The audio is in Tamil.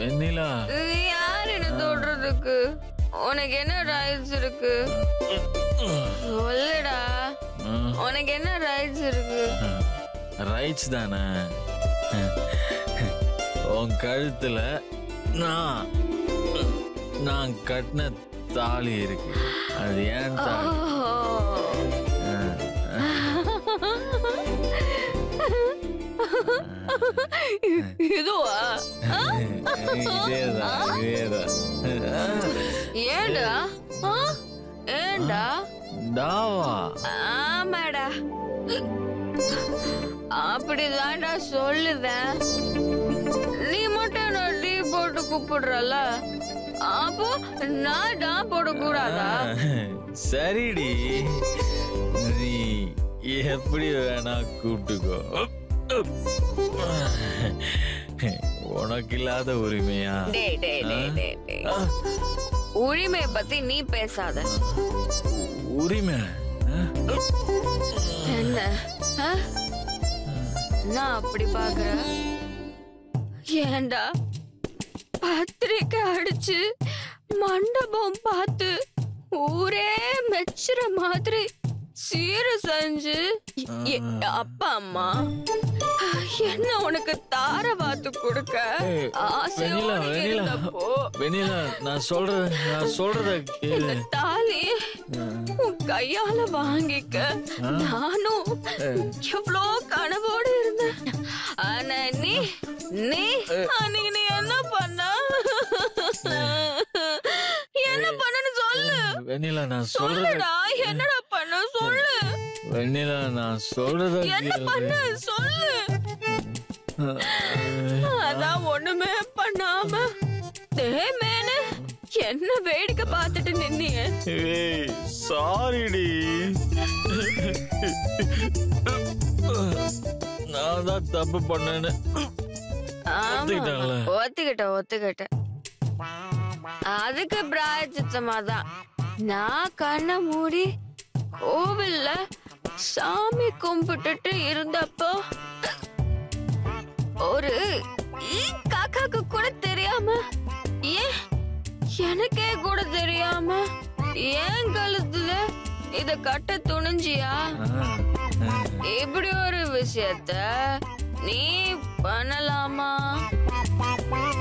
வெண்ணிலா இது யார் என்ன தொடுறதுக்கு உனக்கு என்ன ரைட்ஸ் இருக்கு சொல்லுடா உனக்கு என்ன ரைட்ஸ் இருக்கு ரைட்ஸ் தானே உன் கழுத்துல நான் நான் கட்டின தாலி இருக்கு அது ஏன் தாலி இதுவா இதேதான் இதேதான் ஏண்டா ஆ? ஏண்டா டாவா ஆமாடா அப்படிதான்டா சொல்லுதேன் நீ மட்டும் நான் டீ போட்டு கூப்பிடுறல அப்போ நான் டா போட கூடாதா சரிடி நீ எப்படி வேணா கூப்பிட்டுக்கோ உனக்கு இல்லாத உரிமையா டேய் டேய் டேய் டேய் டேய் உரிமை பத்தி நீ பேசாத உரிமை என்ன ஆ? நான் அப்படி பாக்குறேன் ஏண்டா பத்திரிக்கை அடிச்சு மண்டபம் பார்த்து ஊரே மெச்சுற மாதிரி சீர செஞ்சு எ- அப்பா அம்மா என்ன உனக்கு தார வாத்து கொடுக்க ஏய், ஆசையோட வெண்ணிலா, வெண்ணிலா. இருந்தப்போ வெண்ணிலா நான் சொல்றது நான் சொல்றத கேளு இந்த தாலி உன் கையால வாங்கிக்க நானும் எவ்வளோ கனவோடு இருந்தேன் ஆனா நீ நீ அன்னைக்கு நீ என்ன பண்ண என்ன பண்ணனு சொல்லு வெண்ணிலா நான் சொல்றத சொல்லுடா என்னடா பண்ண சொல்லு வெண்ணிலா நான் சொல்றத என்ன கேளு. பண்ண சொல்லு அதான் ஒண்ணுமே பண்ணாம தேமேனு என்ன வேடிக்கை பார்த்துட்டு நின்னியே ஏய் சாரிடி நான் தான் தப்பு பண்ணேன்னு ஒத்துக்கிட்டாங்களா? ஒத்துக்கிட்ட ஒத்துக்கிட்ட அதுக்கு பிராயச்சித்தமா தான் நான் கண்ணை மூடி கோவில்ல சாமி கும்பிட்டுட்டு இருந்தப்போ ஒரு ஈ காக்காக்கு கூட தெரியாம ஏன் எனக்கே கூட தெரியாம ஏன் கழுத்துல இத கட்ட துணிஞ்சியா இப்படி ஒரு விஷயத்த நீ பண்ணலாமா